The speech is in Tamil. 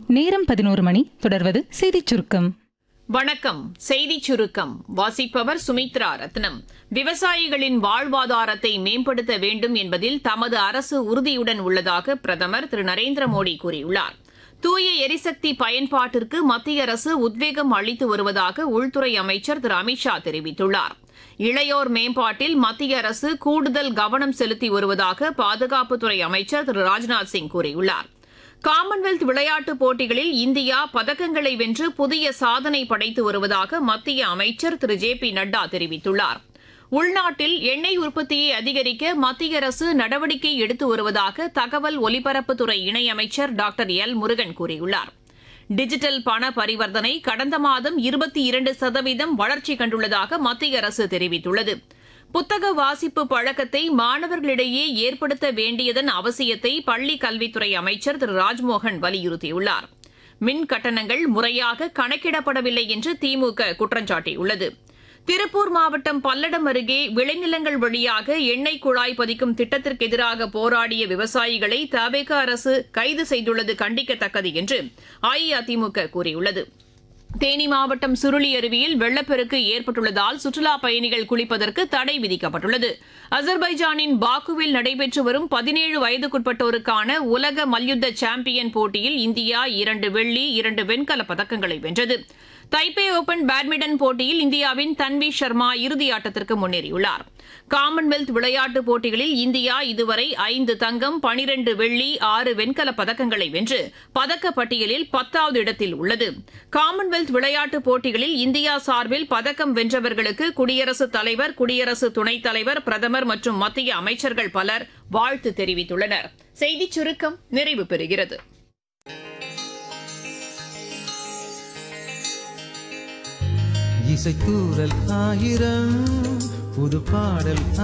நேரம் பதினோரு மணி தொடர்வது செய்திச் சுருக்கம் வணக்கம் செய்திச் சுருக்கம் வாசிப்பவர் சுமித்ரா ரத்னம் விவசாயிகளின் வாழ்வாதாரத்தை மேம்படுத்த வேண்டும் என்பதில் தமது அரசு உறுதியுடன் உள்ளதாக பிரதமர் திரு நரேந்திர மோடி கூறியுள்ளார் தூய எரிசக்தி பயன்பாட்டிற்கு மத்திய அரசு உத்வேகம் அளித்து வருவதாக உள்துறை அமைச்சர் திரு அமித்ஷா தெரிவித்துள்ளார் இளையோர் மேம்பாட்டில் மத்திய அரசு கூடுதல் கவனம் செலுத்தி வருவதாக பாதுகாப்புத்துறை அமைச்சர் திரு ராஜ்நாத் சிங் கூறியுள்ளார் காமன்வெல்த் விளையாட்டுப் போட்டிகளில் இந்தியா பதக்கங்களை வென்று புதிய சாதனை படைத்து வருவதாக மத்திய அமைச்சர் திரு ஜே பி நட்டா தெரிவித்துள்ளார் உள்நாட்டில் எண்ணெய் உற்பத்தியை அதிகரிக்க மத்திய அரசு நடவடிக்கை எடுத்து வருவதாக தகவல் ஒலிபரப்புத்துறை இணையமைச்சர் டாக்டர் எல் முருகன் கூறியுள்ளார் டிஜிட்டல் பண பரிவர்த்தனை கடந்த மாதம் இருபத்தி இரண்டு சதவீதம் வளர்ச்சி கண்டுள்ளதாக மத்திய அரசு தெரிவித்துள்ளது புத்தக வாசிப்பு பழக்கத்தை மாணவர்களிடையே ஏற்படுத்த வேண்டியதன் அவசியத்தை பள்ளி கல்வித்துறை அமைச்சர் திரு ராஜ்மோகன் வலியுறுத்தியுள்ளார் மின் கட்டணங்கள் முறையாக கணக்கிடப்படவில்லை என்று திமுக குற்றம் சாட்டியுள்ளது திருப்பூர் மாவட்டம் பல்லடம் அருகே விளைநிலங்கள் வழியாக எண்ணெய் குழாய் பதிக்கும் திட்டத்திற்கு எதிராக போராடிய விவசாயிகளை தவேக அரசு கைது செய்துள்ளது கண்டிக்கத்தக்கது என்று அஇஅதிமுக கூறியுள்ளது தேனி மாவட்டம் சுருளி அருவியில் வெள்ளப்பெருக்கு ஏற்பட்டுள்ளதால் சுற்றுலா பயணிகள் குளிப்பதற்கு தடை விதிக்கப்பட்டுள்ளது அசர்பைஜானின் பாக்குவில் நடைபெற்று வரும் பதினேழு வயதுக்குட்பட்டோருக்கான உலக மல்யுத்த சாம்பியன் போட்டியில் இந்தியா இரண்டு வெள்ளி இரண்டு வெண்கலப் பதக்கங்களை வென்றது தைப்பே ஓபன் பேட்மிண்டன் போட்டியில் இந்தியாவின் தன்வி சர்மா இறுதியாட்டத்திற்கு முன்னேறியுள்ளார் காமன்வெல்த் விளையாட்டுப் போட்டிகளில் இந்தியா இதுவரை ஐந்து தங்கம் பனிரண்டு வெள்ளி ஆறு வெண்கலப் பதக்கங்களை வென்று பதக்கப் பட்டியலில் பத்தாவது இடத்தில் உள்ளது காமன்வெல்த் விளையாட்டுப் போட்டிகளில் இந்தியா சார்பில் பதக்கம் வென்றவர்களுக்கு குடியரசுத் தலைவர் குடியரசு துணைத் தலைவர் பிரதமர் மற்றும் மத்திய அமைச்சர்கள் பலர் வாழ்த்து தெரிவித்துள்ளனர் செய்திச் சுருக்கம் நிறைவு பெறுகிறது இசைத்தூரல் ஆயிரம் புது பாடல்